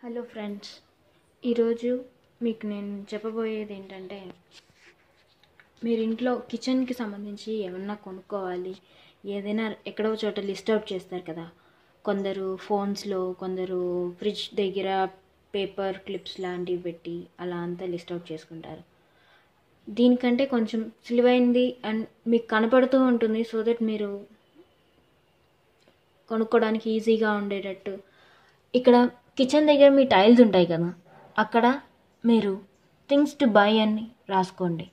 hello friends ఈరోజు మీకు నేను చెప్పబోయేది ఏంటంటే మీరు ఇంట్లో కిచెన్కి సంబంధించి ఏమన్నా కొనుక్కోవాలి ఏదైనా ఎక్కడో చోట లిస్ట్ అవుట్ చేస్తారు కదా కొందరు ఫోన్స్లో కొందరు ఫ్రిడ్జ్ దగ్గర పేపర్ క్లిప్స్ లాంటివి పెట్టి అలా అంతా లిస్ట్ అవుట్ చేసుకుంటారు దీనికంటే కొంచెం సులువైంది అండ్ మీకు కనపడుతూ ఉంటుంది సో దట్ మీరు కొనుక్కోవడానికి ఈజీగా ఉండేటట్టు ఇక్కడ కిచెన్ దగ్గర మీ టైల్స్ ఉంటాయి కదా అక్కడ మీరు థింగ్స్ టు బై అని రాసుకోండి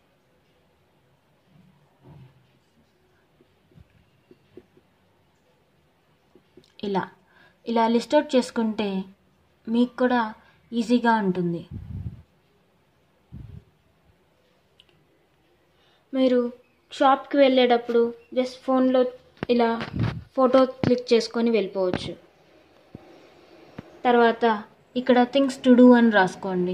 ఇలా ఇలా లిస్ట్ అవుట్ చేసుకుంటే మీకు కూడా ఈజీగా ఉంటుంది మీరు షాప్కి వెళ్ళేటప్పుడు జస్ట్ ఫోన్లో ఇలా ఫోటో క్లిక్ చేసుకొని వెళ్ళిపోవచ్చు తర్వాత ఇక్కడ థింగ్స్ టు డూ అని రాసుకోండి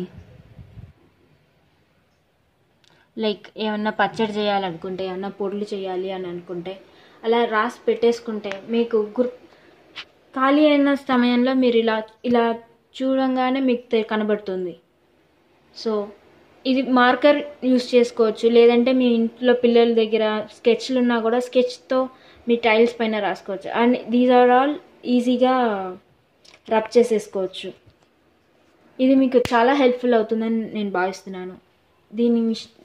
లైక్ ఏమన్నా పచ్చడి చేయాలనుకుంటే ఏమన్నా పొడులు చేయాలి అని అనుకుంటే అలా రాసి పెట్టేసుకుంటే మీకు గుర్ ఖాళీ అయిన సమయంలో మీరు ఇలా ఇలా చూడంగానే మీకు తె- కనబడుతుంది సో ఇది మార్కర్ యూస్ చేసుకోవచ్చు లేదంటే మీ ఇంట్లో పిల్లల దగ్గర స్కెచ్లు ఉన్నా కూడా స్కెచ్తో మీ టైల్స్ పైన రాసుకోవచ్చు అండ్ దీస్ ఆర్ ఆల్ ఈజీగా రబ్ చేసేసుకోవచ్చు ఇది మీకు చాలా హెల్ప్ఫుల్ అవుతుందని నేను భావిస్తున్నాను దీని విష-